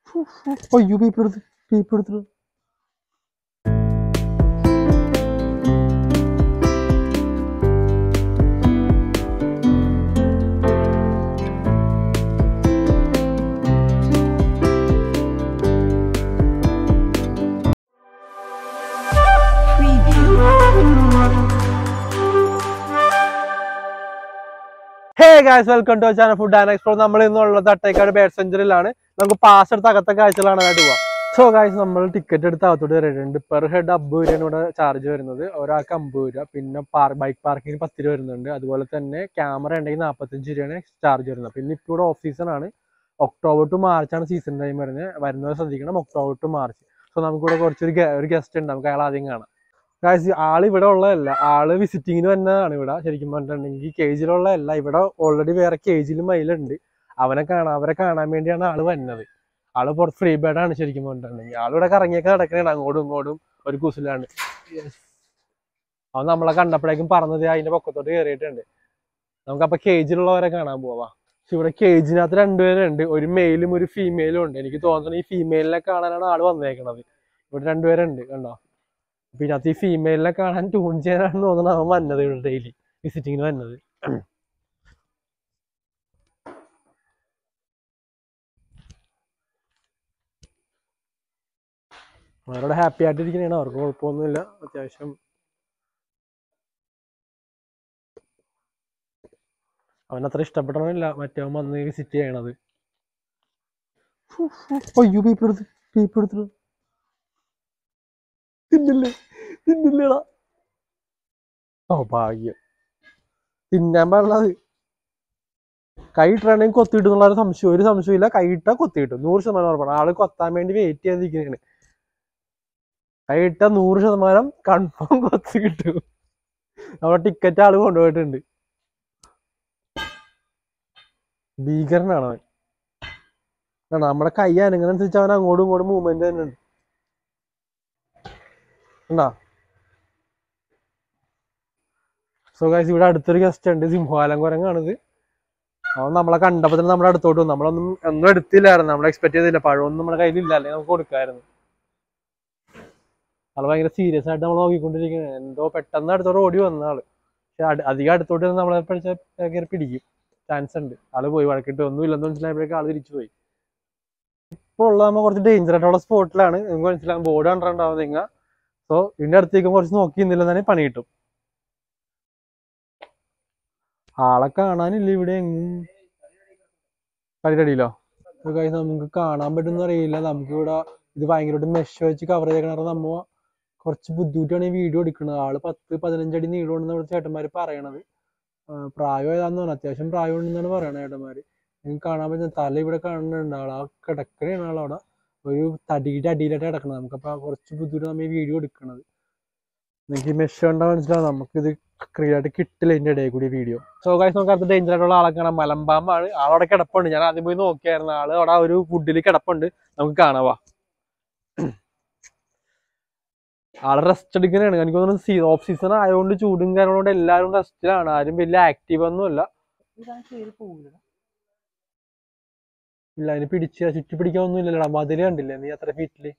അയ്യോ പേപ്പർ എടുത്ത് പേപ്പർ എടുത്തിട്ട് hey guys welcome to channel food and explore നമ്മൾ ഇന്നുള്ളത് തട്ടേക്കാട് ബേഡ് സെഞ്ചുറിയിലാണ് നമുക്ക് പാസ് എടുത്ത് അകത്തെ കാഴ്ചകളാണ് ആയിട്ട് പോവാം സോ ഗായ്സ് നമ്മൾ ടിക്കറ്റ് എടുത്ത് അകത്തോട്ട് കയറിയിട്ടുണ്ട് പെർ ഹെഡ് അമ്പത് രൂപയാണ് ഇവിടെ ചാർജ് വരുന്നത് ഒരാൾക്ക് അമ്പത് രൂപ പിന്നെ ബൈക്ക് പാർക്കിംഗ് പത്ത് രൂപ വരുന്നുണ്ട് അതുപോലെ തന്നെ ക്യാമറ ഉണ്ടെങ്കിൽ നാൽപ്പത്തഞ്ച് രൂപയാണ് ചാർജ് വരുന്നത് പിന്നെ ഇപ്പോൾ ഇവിടെ ഓഫ് സീസണാണ് ഒക്ടോബർ ടു മാർച്ചാണ് സീസൺ ടൈം വരുന്നത് വരുന്നത് ശ്രദ്ധിക്കണം ഒക്ടോബർ ടു മാർച്ച് സോ നമുക്കിവിടെ കുറച്ചൊരു ഗെ- ഒരു ഗസ്റ്റ് ഉണ്ട് നമുക്ക് അയാൾ ആദ്യം കാണാം ഗായ്സ് ആള് ഇവിടെ ഉള്ളതല്ല ആള് വിസിറ്റിങ്ങിന് വന്നതാണ് ഇവിടെ ശരിക്കും പറഞ്ഞിട്ടുണ്ടെങ്കിൽ കേജിലുള്ളതല്ല ഇവിടെ ഓൾറെഡി വേറെ കേജിലും മയിലുണ്ട് അവനെ കാണാൻ അവരെ കാണാൻ വേണ്ടിയാണ് ആള് വന്നത് ആള് പുറത്ത് ഫ്രീ ബേർഡ് ആണ് ശരിക്കും പറഞ്ഞിട്ടുണ്ടെങ്കിൽ ആളിവിടെ കറങ്ങിയൊക്കെ നടക്കണേ അങ്ങോട്ടും ഇങ്ങോട്ടും ഒരു കുസിലാണ് അവൻ നമ്മളെ കണ്ടപ്പോഴേക്കും പറഞ്ഞത് അതിന്റെ പൊക്കത്തോട്ട് കയറിയിട്ടുണ്ട് നമുക്കപ്പൊ കേജിലുള്ളവരെ കാണാൻ പോവാ പക്ഷെ ഇവിടെ കേജിനകത്ത് രണ്ടുപേരുണ്ട് ഒരു മെയിലും ഒരു ഫീമെയിലും ഉണ്ട് എനിക്ക് തോന്നുന്നത് ഈ ഫീമെയിലിനെ കാണാനാണ് ആള് വന്നേക്കണത് ഇവിടെ രണ്ടുപേരുണ്ട് കണ്ടോ പിന്നെ അത് ഈ ഫീമെയിലിനെ കാണാൻ ട്യൂൺ ചെയ്യാനാണെന്ന് തോന്നുന്നത് അവൻ വന്നത് ഇവിടെ ഡെയിലി വിസിറ്റിങ്ങിന് വന്നത് അവരോട് ഹാപ്പി ആയിട്ടിരിക്കണേണ് അവർക്ക് കുഴപ്പമൊന്നുമില്ല അത്യാവശ്യം അവൻ അത്ര ഇഷ്ടപ്പെടണമില്ല മറ്റവൻ വന്ന് വിസിറ്റ് ചെയ്യണത് അയ്യോ പേപ്പർ എടുത്ത് പേപ്പർ എടുത്തിട്ട് തിന്നില്ലേ തിന്നില്ലേടാ ഓ ഭാഗ്യം തിന്നാൻ പാടില്ലത് കൈയിട്ടാണെങ്കിൽ കൊത്തിയിട്ട് എന്നുള്ള ഒരു സംശയം ഒരു സംശയമില്ല കൈയിട്ടാ കൊത്തിയിട്ടു നൂറ് ശതമാനം ഉറപ്പാണ് ആള് കൊത്താൻ വേണ്ടി വെയിറ്റ് ചെയ്തിരിക്കുന്നതാണ് കൈയിട്ട നൂറ് ശതമാനം കൺഫേം കൊത്തി കിട്ടും നമ്മുടെ ടിക്കറ്റ് ആള് കൊണ്ടുപോയിട്ടുണ്ട് ഭീകരനാണ് അവൻ കാരണം നമ്മുടെ കൈ അനങ്ങനനുസരിച്ച് അവൻ അങ്ങോട്ടും ഇങ്ങോട്ടും മൂവ്മെന്റ് തന്നെ ഉണ്ട് ഉണ്ടാ സോ ഗൈസ് ഇവിടെ അടുത്തൊരു ഗസ്റ്റ് ഉണ്ട് സിംഹവാലം കുരങ്ങാണിത് അവൻ നമ്മളെ കണ്ടപ്പോ തന്നെ നമ്മുടെ അടുത്തോട്ട് വന്നു നമ്മളൊന്നും ഒന്നും എടുത്തില്ലായിരുന്നു നമ്മൾ എക്സ്പെക്ട് ചെയ്തില്ല പഴമൊന്നും നമ്മുടെ കയ്യിലില്ല അല്ലെങ്കിൽ നമുക്ക് കൊടുക്കായിരുന്നു ആള് ഭയങ്കര സീരിയസ് ആയിട്ട് നമ്മൾ നോക്കിക്കൊണ്ടിരിക്കുന്നത് എന്തോ പെട്ടെന്ന് അടുത്തോട്ട് ഓടി വന്ന ആള് പക്ഷെ അടി- അധികം അടുത്തോട്ട് നിന്ന് നമ്മളെ പഠിച്ച കയറി പിടിക്കും ചാൻസ് ഉണ്ട് ആള് പോയി വഴക്കിട്ട് ഒന്നും ഇല്ലെന്ന് മനസ്സിലായപ്പോഴേക്കും ആള് തിരിച്ചു പോയി ഇപ്പോൾ ഉള്ള നമ്മൾ കുറച്ച് ഡേഞ്ചർ ആയിട്ടുള്ള സ്പോട്ടിലാണ് നിങ്ങൾക്ക് മനസ്സിലാകും ബോർഡ് കണ്ടിട്ടുണ്ടാവും നിങ്ങൾ സോ ഇതിന്റെ അടുത്തേക്ക് കുറച്ച് നോക്കി നിന്നില്ലെന്നാണ് പണി കിട്ടും ആളെ കാണാനില്ല ഇവിടെ എങ്ങും കളിക്കടിയിലോ guys നമുക്ക് കാണാൻ പറ്റുന്ന അറിയില്ല നമുക്ക് ഇവിടെ ഇത് ഭയങ്കരമായിട്ട് മെഷ് വെച്ച് കവർ ചെയ്തേക്കണ നമ്മ കുറച്ച് ബുദ്ധിമുട്ടാണ് ഈ വീഡിയോ എടുക്കുന്നത് ആള് പത്ത് പതിനഞ്ചടി നീളമുണ്ടെന്ന് ഇവിടെ ചേട്ടന്മാര് പറയണത് ആ, പ്രായം ഏതാന്ന് തോന്നുന്നു അത്യാവശ്യം പ്രായം ഉണ്ടെന്നാണ് പറയണത് ചേട്ടന്മാര് നിങ്ങൾക്ക് കാണാൻ പറ്റുന്ന തല ഇവിടെ കാണുന്നുണ്ട് ആൾ ആ കിടക്കണയാണ് ആളവിടെ ഒരു തടിയുടെ അടിയിലായിട്ട് കിടക്കണം നമുക്കപ്പോൾ കുറച്ച് ബുദ്ധിമുട്ട് നമ്മൾ ഈ വീഡിയോ എടുക്കണത് നിങ്ങൾക്ക് ഈ മെഷ് കണ്ടാൽ മനസ്സിലാവും നമുക്കിത് ക്ലിയർ ആയിട്ട് കിട്ടില്ല ഇതിന്റെ ഇടയിൽ കൂടി വീഡിയോ സോ ഗൈസ് നമുക്ക് അടുത്ത ഡേഞ്ചർ ആയിട്ടുള്ള ആളെ കാണാം മലമ്പാമ്പാണ് ആളവിടെ കിടപ്പുണ്ട് ഞാൻ ആദ്യം പോയി നോക്കിയായിരുന്നു ആള് അവിടെ ആ ഒരു വുഡിൽ കിടപ്പുണ്ട് നമുക്ക് കാണാവാ ആള് റെസ്റ്റ് എടുക്കുന്നതാണ് എനിക്ക് തോന്നുന്നു സീ ഓഫ് സീസൺ ആയതുകൊണ്ട് ചൂടും കാര്യങ്ങളും കൊണ്ട് എല്ലാവരും റെസ്റ്റിലാണ് ആരും വലിയ ആക്റ്റീവ് ഒന്നുമല്ല ഇല്ല അതിന് പിടിച്ച് ചുറ്റി പിടിക്കാൻ ഒന്നും ഇല്ലല്ലോടാ മതില് കണ്ടില്ലേ നീ അത്ര ഫീറ്റില്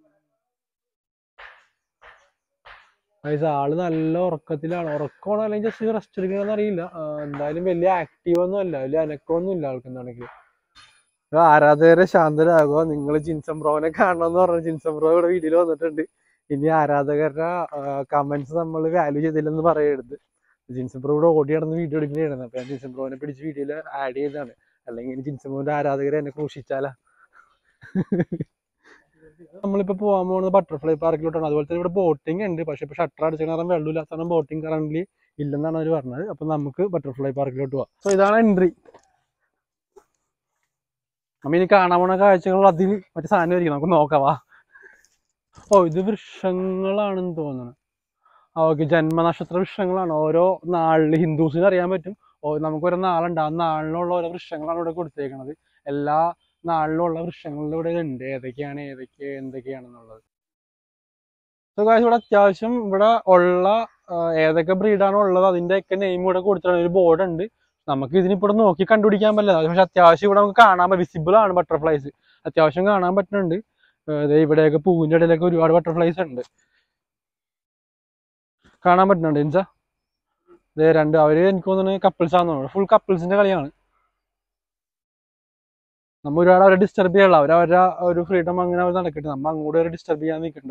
ഗൈസ് ആള് നല്ല ഉറക്കത്തിലാണ് ഉറക്കമാണോ അല്ലെങ്കിൽ ജസ്റ്റ് റെസ്റ്റ് എടുക്കണമെന്ന് അറിയില്ല ആ, എന്തായാലും വലിയ ആക്റ്റീവ് ഒന്നും അല്ല വലിയ അനക്കമൊന്നും ഇല്ല ആൾക്ക് എന്താണെങ്കിൽ ആരാധകരെ ശാന്തരാകുക നിങ്ങൾ ജിൻസം ബ്രോനെ കാണണമെന്ന് പറഞ്ഞു ജിൻസം ബ്രോ ഇവിടെ വീഡിയോയിൽ വന്നിട്ടുണ്ട് ഇനി ആരാധകരുടെ കമന്റ്സ് നമ്മൾ വാല്യൂ ചെയ്തില്ലെന്ന് പറയരുത് ജിൻസം ബ്രോ ഇവിടെ ഓടി നടന്ന് വീഡിയോ എടുക്കുകയായിരുന്നു അപ്പൊ ഞാൻ ജിൻസം ബ്രോനെ പിടിച്ച് വീഡിയോയിൽ ആഡ് ചെയ്തതാണ് അല്ലെങ്കിൽ ജിൻസം ബ്രോന്റെ ആരാധകരെ എന്നെ ക്രൂശിച്ചാലാ നമ്മളിപ്പോ പോകാൻ പോകുന്നത് ബട്ടർഫ്ലൈ പാർക്കിലോട്ടാണ് അതുപോലെ തന്നെ ഇവിടെ ബോട്ടിംഗ് ഉണ്ട് പക്ഷെ ഇപ്പൊ ഷട്ടർ അടിച്ച കാരണം വെള്ളമില്ലാത്ത കാരണം ബോട്ടിംഗ് കറന്റ് ഇല്ലെന്നാണ് അവർ പറഞ്ഞത് അപ്പൊ നമുക്ക് ബട്ടർഫ്ലൈ പാർക്കിലോട്ട് പോവാം സോ ഇതാണ് എൻട്രി നമ്മ ഇനി കാണാൻ പോണ കാഴ്ചകൾ അതിൽ മറ്റേ സാധനമായിരിക്കും നമുക്ക് നോക്കാവാ ഓ ഇത് വൃക്ഷങ്ങളാണെന്ന് തോന്നുന്നു ആ ഓക്കെ ജന്മനക്ഷത്ര വൃക്ഷങ്ങളാണ് ഓരോ നാളിൽ ഹിന്ദുസിന് അറിയാൻ പറ്റും ഓ നമുക്കൊരു നാളുണ്ട് ആ നാളിലുള്ള ഓരോ വൃക്ഷങ്ങളാണ് ഇവിടെ കൊടുത്തേക്കണത് എല്ലാ നാളിലുള്ള വൃക്ഷങ്ങളുടെ ഇവിടെ ഉണ്ട് ഏതൊക്കെയാണ് ഏതൊക്കെ എന്തൊക്കെയാണെന്നുള്ളത് സോ guys ഇവിടെ അത്യാവശ്യം ഇവിടെ ഉള്ള ആ, ഏതൊക്കെ ബ്രീഡാണോ ഉള്ളത് അതിന്റെയൊക്കെ നെയിം ഇവിടെ കൊടുത്തിട്ടുണ്ട് ഒരു ബോർഡ് ഉണ്ട് നമുക്ക് ഇതിനിപ്പോ ഇവിടെ നോക്കി കണ്ടുപിടിക്കാൻ പറ്റില്ല പക്ഷെ അത്യാവശ്യം ഇവിടെ നമുക്ക് കാണാൻ വിസിബിൾ ആണ് ബട്ടർഫ്ലൈസ് അത്യാവശ്യം കാണാൻ പറ്റുന്നുണ്ട് ഏർ ദേ ഇവിടെയൊക്കെ പൂവിന്റെ ഇടയിലൊക്കെ ഒരുപാട് ബട്ടർഫ്ലൈസ് ഉണ്ട് കാണാൻ പറ്റുന്നുണ്ട് ഇൻസ ദേ രണ്ട് അവര് എനിക്ക് തോന്നുന്നു കപ്പിൾസ് ആണെന്ന് ഫുൾ കപ്പിൾസിന്റെ കളിയാണ് നമ്മ ഒരുപാട് അവരെ ഡിസ്റ്റർബ് ചെയ്യാനുള്ള അവർ അവരുടെ ഒരു ഫ്രീഡം അങ്ങനെ അവർ നടക്കട്ടെ നമ്മ അങ്ങോട്ട് വരെ ഡിസ്റ്റർബ് ചെയ്യാൻ നിൽക്കണ്ട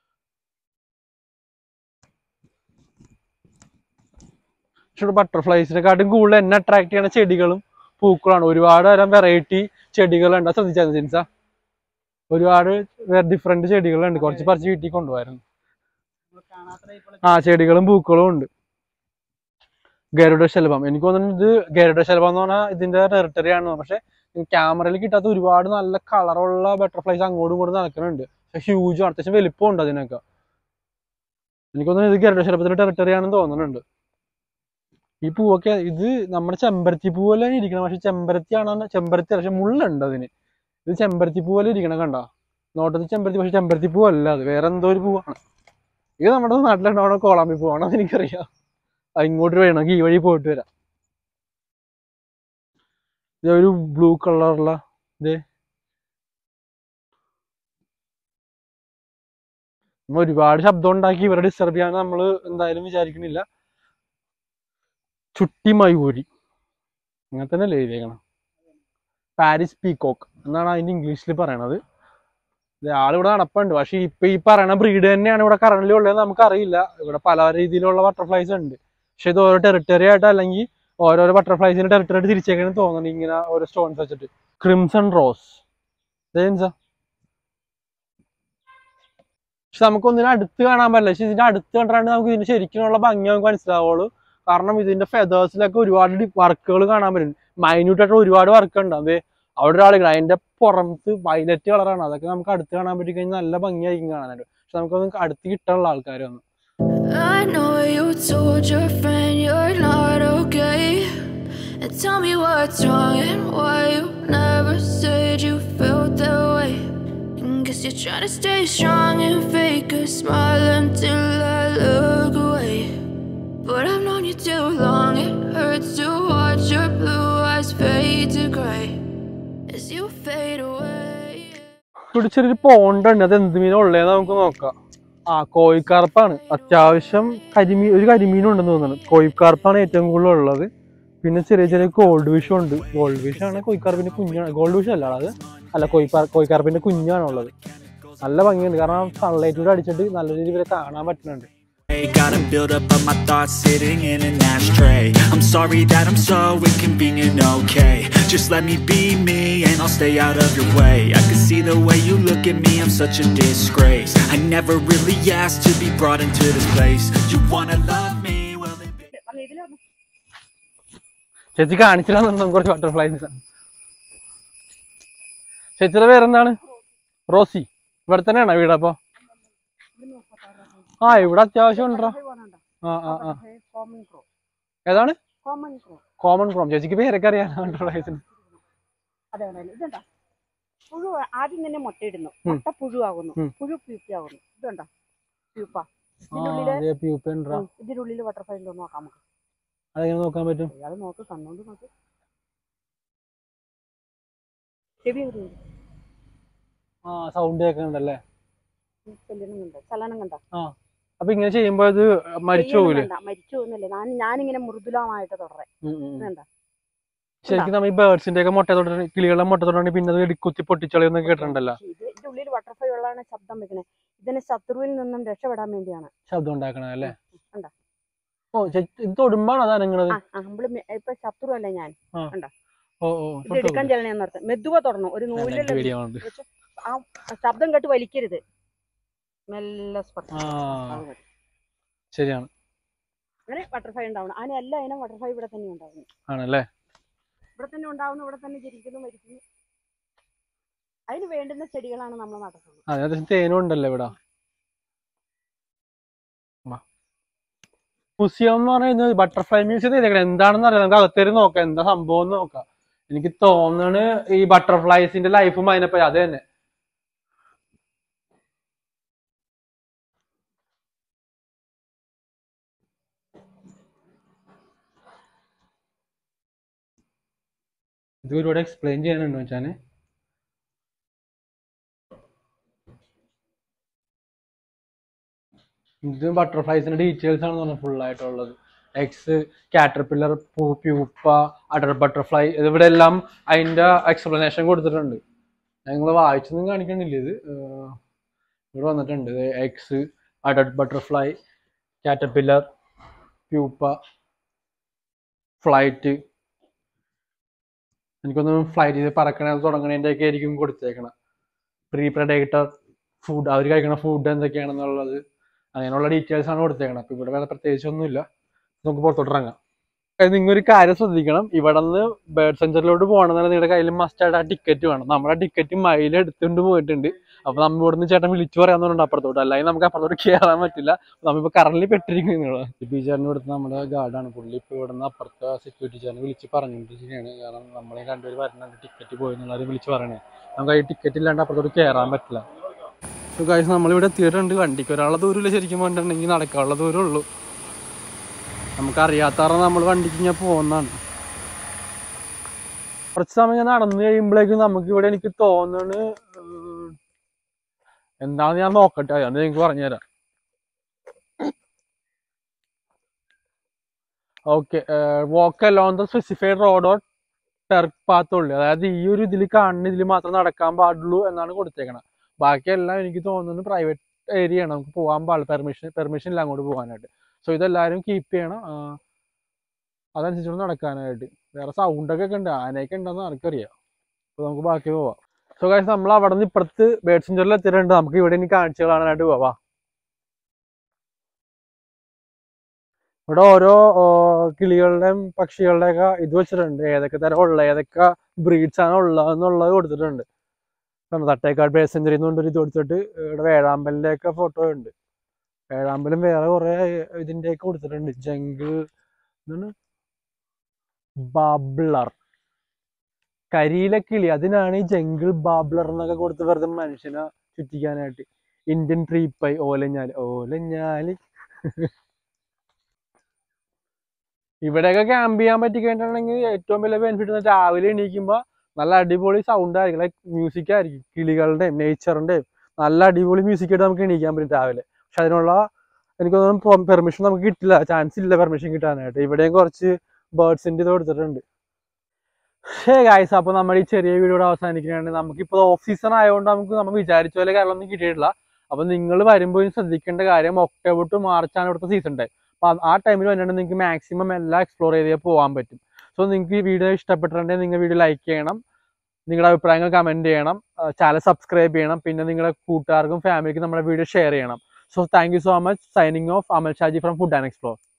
പക്ഷെ ബട്ടർഫ്ലൈസിനെക്കാട്ടും കൂടുതൽ എന്നെ അട്രാക്ട് ചെയ്യുന്ന ചെടികളും പൂക്കളാണ് ഒരുപാട് തരം വെറൈറ്റി ചെടികളുണ്ട് അത് ശ്രദ്ധിച്ചാൽ ജിൻസ ഒരുപാട് ഡിഫറെന്റ് ചെടികളുണ്ട് കുറച്ച് പറിച്ച് വീട്ടിൽ കൊണ്ടുപോയായിരുന്നു ആ ചെടികളും പൂക്കളും ഉണ്ട് ഗരുഡശലഭം എനിക്ക് തോന്നുന്നു ഇത് ഗരുഡശലഭം എന്ന് പറഞ്ഞാൽ ഇതിന്റെ ടെറിട്ടറി ആണ് പക്ഷെ ക്യാമറയിൽ കിട്ടാത്ത ഒരുപാട് നല്ല കളറുള്ള ബട്ടർഫ്ലൈസ് അങ്ങോട്ടും ഇങ്ങോട്ടും നടക്കുന്നുണ്ട് ഹ്യൂജ് ആണ് അത്യാവശ്യം വലിപ്പമുണ്ട് അതിനൊക്കെ എനിക്ക് തോന്നുന്നു ഇത് ഗരുഡശലഭത്തിന്റെ ടെറിട്ടറി ആണെന്ന് തോന്നുന്നുണ്ട് ഈ പൂവൊക്കെ ഇത് നമ്മുടെ ചെമ്പരത്തി പൂ പോലെ ഇരിക്കണം പക്ഷെ ചെമ്പരത്തി ആണ് ചെമ്പരത്തി പക്ഷെ മുള്ളുണ്ട് അതിന് ഇത് ചെമ്പരത്തി പൂ പോലെ ഇരിക്കണം കണ്ട നോട്ടത്തിൽ ചെമ്പരത്തി പക്ഷെ ചെമ്പരത്തി പൂ അല്ല അത് വേറെ എന്തോ ഒരു പൂവാണ് ഇത് നമ്മുടെ നാട്ടിലുണ്ടാവണ കോളാമ്പി പൂവാണോ എന്ന് എനിക്കറിയാം അത് ഇങ്ങോട്ട് വേണമെങ്കിൽ ഈ വഴി പോയിട്ട് വരാം ഇത് ഒരു ബ്ലൂ കളറുള്ള ഇത് നമ്മ ഒരുപാട് ശബ്ദം ഉണ്ടാക്കി ഇവരെ ഡിസ്റ്റർബ് ചെയ്യാൻ നമ്മൾ എന്തായാലും വിചാരിക്കണില്ല ചുട്ടി മയൂരി അങ്ങനെ തന്നെ അല്ലേ എഴുതിയേക്കണം പാരിസ് പീകോക്ക് എന്നാണ് അതിന്റെ ഇംഗ്ലീഷിൽ പറയണത് ഇത് ആളിവിടെ നടപ്പുണ്ട് പക്ഷെ ഇപ്പൊ ഈ പറയണ ബ്രീഡ് തന്നെയാണ് ഇവിടെ കറന്റ് ഉള്ളത് നമുക്ക് അറിയില്ല ഇവിടെ പല രീതിയിലുള്ള ബട്ടർഫ്ലൈസ് ഉണ്ട് പക്ഷെ ഇത് ഓരോ ടെറിട്ടറി ആയിട്ട് അല്ലെങ്കിൽ ഓരോരോ ബട്ടർഫ്ലൈസിന്റെ ടെറിട്ടറി ആയിട്ട് തിരിച്ചേക്കണം തോന്നുന്നു ഇങ്ങനെ ഓരോ സ്റ്റോൺസ് വെച്ചിട്ട് ക്രിംസൺ റോസ് ഇതെന്താ പക്ഷെ നമുക്ക് ഒന്നിനും അടുത്ത് കാണാൻ പറ്റില്ല പക്ഷെ ഇതിന്റെ അടുത്ത് കണ്ടാണ്ട് നമുക്ക് ഇതിന്റെ ശരിക്കുള്ള ഭംഗി നമുക്ക് മനസ്സിലാവുള്ളൂ കാരണം ഇതിന്റെ ഫെതേഴ്സിലൊക്കെ ഒരുപാട് വർക്കുകൾ കാണാൻ പറ്റും മൈന്യൂട്ട് ആയിട്ട് ഒരുപാട് വർക്ക് ഉണ്ട് അത് അവിടെ ഒരാൾ അതിന്റെ പുറത്ത് വയലറ്റ് കളറാണ് അതൊക്കെ നമുക്ക് അടുത്ത് കാണാൻ പറ്റി കഴിഞ്ഞാൽ നല്ല ഭംഗിയായിരിക്കും കാണാനായിട്ട് പക്ഷെ നമുക്കൊന്നും അടുത്ത് കിട്ടാനുള്ള ആൾക്കാരൊന്നും I know you told your friend you're not okay. And tell me what's wrong and why you never said you felt that way. And guess you're trying to stay strong and fake a smile until I look away. But I've known you too long, it hurts to watch your blue eyes fade to gray as you fade away. ഇവിടെ ചെറിയൊരു pond ഉണ്ട് അത് എന്ത് മീനാ ഉള്ളതെന്ന് നമുക്ക് നോക്കാം ആ കോഴിക്കാർപ്പാണ് അത്യാവശ്യം കരിമീൻ ഒരു കരിമീനും ഉണ്ടെന്ന് തോന്നുന്നു കോഴിക്കാർപ്പാണ് ഏറ്റവും കൂടുതൽ ഉള്ളത് പിന്നെ ചെറിയ ചെറിയ ഗോൾഡ് ഫിഷും ഉണ്ട് ഗോൾഡ് ഫിഷ് ആണ് കോഴിക്കാർപ്പിന്റെ കുഞ്ഞാണ് ഗോൾഡ് ഫിഷ് അല്ല അത് അല്ല കോഴിക്കാർ കോഴിക്കാർപ്പിന്റെ കുഞ്ഞാണ് ഉള്ളത് നല്ല ഭംഗിയുണ്ട് കാരണം സൺലൈറ്റിലൂടെ അടിച്ചിട്ട് നല്ല രീതിയിൽ ഇവരെ കാണാൻ പറ്റുന്നുണ്ട് Hey, Gotta build up of my thoughts sitting in an ashtray I'm sorry that I'm so inconvenient, okay Just let me be me and I'll stay out of your way I can see the way you look at me, I'm such a disgrace I never really asked to be brought into this place You wanna love me, well then ചേച്ചി കാണിച്ചില്ല കുറച്ച് butterflies ചേച്ചിയുടെ പേരെന്താണ് Rossi ഇവിടെ തന്നെയാണോ വീട് അപ്പൊ ആ ഇവിടെ അത്യാവശ്യം ഉണ്ടോ ആ ആ ആ കോമൺ ക്രോ ഏതാണ് കോമൺ ക്രോ കോമൺ ക്രോം ചേച്ചിക്ക് പേരൊക്കെ അറിയാം ബട്ടർഫ്ലൈസിന് അതെ അതെ ഇതുണ്ടോ പുഴു ആദ്യം തന്നെ മുട്ടയിടുന്നു ഉം. മുട്ട പുഴുവാകുന്നു ഉം. പുഴു പ്യൂപ്പയാകുന്നു ഇതുണ്ടോ പ്യൂപ്പ ആ ഇതിനുള്ളില് അതെ പ്യൂപ്പൻട്രാ ഉം, ഇതിനുള്ളിൽ ബട്ടർഫ്ലൈ ഉണ്ടോ നോക്കാം നമുക്ക് അതെങ്ങനെ നോക്കാൻ പറ്റും ഇയാൾ നോക്ക് കണ്ണോണ്ട് നോക്ക് ചെവി എങ്ങനെയുണ്ട് ആ സൗണ്ട് കേൾക്കുന്നുണ്ടല്ലേ ചെല്ലണം കണ്ട ചലനം കണ്ട അപ്പൊ ഇങ്ങനെ ചെയ്യുമ്പോ അത് മരിച്ചു പോകൂലേ മരിച്ചു പോകുന്നില്ല ഞാൻ ഞാനിങ്ങനെ മൃദുലമായിട്ട് തുടരെ ഉം, ഉം. കണ്ട ശരിക്കും നമ്മൾ ഈ ബേർഡ്സിന്റെ ഒക്കെ മുട്ട തൊട്ടിട്ട് കിളികളുടെ മുട്ട തൊട്ടാണ് പിന്നെ അത് ഇടിക്കുത്തി പൊട്ടിച്ചളയെന്നൊക്കെ കേട്ടിട്ടുണ്ടല്ലോ ഇത് ഇതിന്റെ ഉള്ളിൽ ബട്ടർഫ്ലൈ ഉള്ളതാണ് ശബ്ദം വെക്കണേ ഇതിന് ശത്രുവിൽ നിന്നും രക്ഷപ്പെടാൻ വേണ്ടിയാണ് ശബ്ദം ഉണ്ടാക്കണത് അല്ലേ കണ്ടോ? ഓ ചേച്ചി ഇത് തൊടുമ്പാണ് അത് അനങ്ങണത് ആ ആ, നമ്മള് മെ- ഇപ്പൊ ശത്രു അല്ലേ ഞാൻ ഓ ഓ ഇത് എടുക്കാൻ ചെല്ലണേന്ന് അർത്ഥം മെതുവ തുടർന്നു ഒരു നൂലിൽ പേടിയാവുന്നുണ്ട് ആ ശബ്ദം കേട്ട് വലിക്കരുത് മെല്ലെ സ്പർശം ആ അത് മതി. ശരിയാണ് അങ്ങനെ ബട്ടർഫ്ലൈ ഉണ്ടാവണം അതിന് എല്ലാ ഇനം ബട്ടർഫ്ലൈ ഇവിടെ തന്നെ ഉണ്ടാവുന്നു ആണല്ലേ ഇവിടെ തന്നെ ഉണ്ടാവുന്നു ഇവിടെ തന്നെ ജനിക്കുന്നു മരിക്കുന്നു അതിന് വേണ്ടുന്ന ചെടികളാണ് നമ്മൾ നടത്തുന്നത് അതെ അത്യാവശ്യം തേനും ഉണ്ടല്ലോ ഇവിടെ മ്യൂസിയം എന്ന് പറയുന്നത് ബട്ടർഫ്ലൈ മ്യൂസിയം ചെയ്തേക്കണം എന്താണെന്ന് അറിയാം നമുക്ക് അകത്തേരി നോക്കാം എന്താ സംഭവം എന്ന് നോക്കാം എനിക്ക് തോന്നണ് ഈ ബട്ടർഫ്ലൈസിന്റെ ലൈഫും അതിനെപ്പറ്റി അത് തന്നെ ഇത് ഒരുപാട് എക്സ്പ്ലെയിൻ ചെയ്യാനുണ്ടോ വെച്ചാല് ഇത് ബട്ടർഫ്ലൈസിന്റെ ഡീറ്റെയിൽസ് ആണ് പറഞ്ഞത് full ആയിട്ടുള്ളത് eggs caterpillar pupa adult butterfly ഇവിടെ എല്ലാം അതിന്റെ എക്സ്പ്ലനേഷൻ കൊടുത്തിട്ടുണ്ട് ഞങ്ങൾ വായിച്ചൊന്നും കാണിക്കണില്ല ഇത് ഏർ ഇവിടെ വന്നിട്ടുണ്ട് eggs adult butterfly caterpillar pupa flight എനിക്കൊന്ന് ഫ്ലൈറ്റ് ചെയ്ത് പറക്കണ തുടങ്ങണതിൻ്റെ ഒക്കെ ആയിരിക്കും കൊടുത്തേക്കണം പ്രീ പ്രഡേറ്റർ ഫുഡ് അവർ കഴിക്കണ ഫുഡ് എന്തൊക്കെയാണെന്നുള്ളത് അങ്ങനെയുള്ള ഡീറ്റെയിൽസ് ആണ് കൊടുത്തേക്കണം അപ്പൊ ഇവിടെ വേറെ പ്രത്യേകിച്ചൊന്നുമില്ല നമുക്ക് പുറത്തോട്ട് ഇറങ്ങാം നിങ്ങൾ ഒരു കാര്യം ശ്രദ്ധിക്കണം ഇവിടെ നിന്ന് ബേർഡ് സെഞ്ചറിലോട്ട് പോകണമെന്നാണ് നിങ്ങളുടെ കയ്യിൽ മസ്റ്റ് ആയിട്ട് ആ ടിക്കറ്റ് വേണം നമ്മുടെ ടിക്കറ്റ് മൈൽ എടുത്തുകൊണ്ട് പോയിട്ടുണ്ട് അപ്പൊ നമ്മ ഇവിടുന്ന് ചേട്ടൻ വിളിച്ചു പറയാന്നുണ്ട് അപ്പുറത്തോട്ട് അല്ലെങ്കിൽ നമുക്ക് അപ്പുറത്തോട്ട് കയറാൻ പറ്റില്ല നമ്മിപ്പോ കറന്റ് പെട്ടിരിക്കുന്നത് ബി ചേട്ടൻ ഇവിടുത്തെ നമ്മുടെ ഗാർഡാണ് പുള്ളി ഇപ്പൊ ഇവിടുന്ന് അപ്പുറത്തെ സെക്യൂരിറ്റി ചേട്ടൻ വിളിച്ച് പറഞ്ഞിരിക്കുകയാണ് കാരണം നമ്മളെ രണ്ടുപേര് വരുന്നുണ്ട് ടിക്കറ്റ് പോയി എന്നുള്ളത് വിളിച്ച് പറയണേ നമുക്ക് ഈ ടിക്കറ്റ് ഇല്ലാണ്ട് അപ്പുറത്തോട്ട് കയറാൻ പറ്റില്ല ഗായ്സ് നമ്മളിവിടെ എത്തിയിട്ടുണ്ട് വണ്ടിക്ക് ഒരാളെ ദൂരമില്ല ശരിക്കും പറഞ്ഞിട്ടുണ്ടെങ്കിൽ നടക്കാനുള്ള ദൂരം ഉള്ളൂ നമുക്ക് അറിയാത്താറ നമ്മൾ വണ്ടിക്ക് ഇങ്ങനെ പോകുന്നതാണ് കുറച്ച് സമയം ഞാൻ നടന്നു കഴിയുമ്പോഴേക്കും നമുക്ക് ഇവിടെ എനിക്ക് തോന്നുന്നു ഏർ, എന്താണെന്ന് ഞാൻ നോക്കട്ടെ അത് എനിക്ക് പറഞ്ഞുതരാം okay walk alone the specified road or track path ഉള്ളു അതായത് ഈ ഒരു ഇതിൽ കാണുന്ന ഇതിൽ മാത്രം നടക്കാൻ പാടുള്ളൂ എന്നാണ് കൊടുത്തേക്കണത് ബാക്കിയെല്ലാം എനിക്ക് തോന്നുന്നു പ്രൈവറ്റ് ഏരിയ ആണ് നമുക്ക് പോകാൻ പാടില്ല പെർമിഷൻ പെർമിഷൻ ഇല്ല അങ്ങോട്ട് പോകാനായിട്ട് സോ ഇതെല്ലാവരും കീപ്പ് ചെയ്യണം ആ, അതനുസരിച്ച് നടക്കാനായിട്ട് വേറെ സൗണ്ടൊക്കെ ഒക്കെ ഉണ്ട് ആനയൊക്കെ ഉണ്ടെന്ന് ആർക്കറിയാം അപ്പോൾ നമുക്ക് ബാക്കി പോവാം സോ കാര്യം നമ്മൾ അവിടെ നിന്ന് ഇപ്പുറത്ത് ബേഡ് സെഞ്ചറിൽ എത്തിയിട്ടുണ്ട് നമുക്ക് ഇവിടെ ഇനി കാഴ്ചകൾ കാണാനായിട്ട് പോവാം ഇവിടെ ഓരോ ഓ, കിളികളുടെയും പക്ഷികളുടെയൊക്കെ ഇത് വെച്ചിട്ടുണ്ട് ഏതൊക്കെ തരം ഉള്ള ഏതൊക്കെ ബ്രീഡ്സ് ആണ് ഉള്ളതെന്നുള്ളത് കൊടുത്തിട്ടുണ്ട് കണ്ടോ, തട്ടേക്കാട് ബേഡ് സെഞ്ചറി എന്നൊരു ഇത് കൊടുത്തിട്ട് ഇവിടെ വേഴാമ്പലിന്റെ ഒക്കെ ഫോട്ടോ ഉണ്ട് വേഴാമ്പലും വേറെ കുറെ ഇതിന്റെ ഒക്കെ കൊടുത്തിട്ടുണ്ട് ജംഗിൾ എന്താണ് ബാബ്ലർ കരിയിലെ കിളി അതിനാണ് ഈ ജംഗിൾ ബാബ്ലർ എന്നൊക്കെ കൊടുത്ത് വെറുതെ മനുഷ്യനെ ചുറ്റിക്കാനായിട്ട് ഇന്ത്യൻ ട്രീപ്പൈ ഓലഞ്ഞാല് ഓലഞ്ഞാല് ഇവിടെയൊക്കെ ക്യാമ്പ് ചെയ്യാൻ പറ്റി കഴിഞ്ഞിട്ടുണ്ടെങ്കിൽ ഏറ്റവും വലിയ ബെനിഫിറ്റ് രാവിലെ എണീക്കുമ്പോൾ നല്ല അടിപൊളി സൗണ്ട് ആയിരിക്കും ലൈക്ക് മ്യൂസിക് ആയിരിക്കും കിളികളുടെയും നേച്ചറിന്റെയും നല്ല അടിപൊളി മ്യൂസിക് ആയിട്ട് നമുക്ക് എണീക്കാൻ പറ്റും രാവിലെ പക്ഷെ അതിനുള്ള എനിക്ക് തോന്നുന്നു പെർമിഷൻ നമുക്ക് കിട്ടില്ല ചാൻസ് ഇല്ല പെർമിഷൻ കിട്ടാനായിട്ട് ഇവിടെയും കുറച്ച് ബേർഡ്സിന്റെ ഇത് കൊടുത്തിട്ടുണ്ട് ഹേ ഗായ്സ് അപ്പൊ നമ്മുടെ ഈ ചെറിയ വീഡിയോ അവസാനിക്കുകയാണ് നമുക്കിപ്പോൾ ഓഫ് സീസൺ ആയതുകൊണ്ട് നമുക്ക് നമ്മൾ വിചാരിച്ച പോലെ കാര്യങ്ങളൊന്നും കിട്ടിയിട്ടില്ല അപ്പൊ നിങ്ങൾ വരുമ്പോൾ ശ്രദ്ധിക്കേണ്ട കാര്യം ഒക്ടോബർ ടു മാർച്ച് ആണ് ഇവിടുത്തെ സീസൺ ടൈം അപ്പൊ ആ ടൈമിൽ വന്നിട്ട് നിങ്ങൾക്ക് മാക്സിമം എല്ലാം എക്സ്പ്ലോർ ചെയ്തേ പോകാൻ പറ്റും സോ നിങ്ങൾക്ക് ഈ വീഡിയോ ഇഷ്ടപ്പെട്ടിട്ടുണ്ടെങ്കിൽ നിങ്ങൾ വീഡിയോ ലൈക്ക് ചെയ്യണം നിങ്ങളുടെ അഭിപ്രായങ്ങൾ കമന്റ് ചെയ്യണം ചാനൽ സബ്സ്ക്രൈബ് ചെയ്യണം പിന്നെ നിങ്ങളുടെ കൂട്ടുകാർക്കും ഫാമിലിക്കും നമ്മുടെ വീഡിയോ ഷെയർ ചെയ്യണം so thank you so much signing off Amal Shaji from food and explore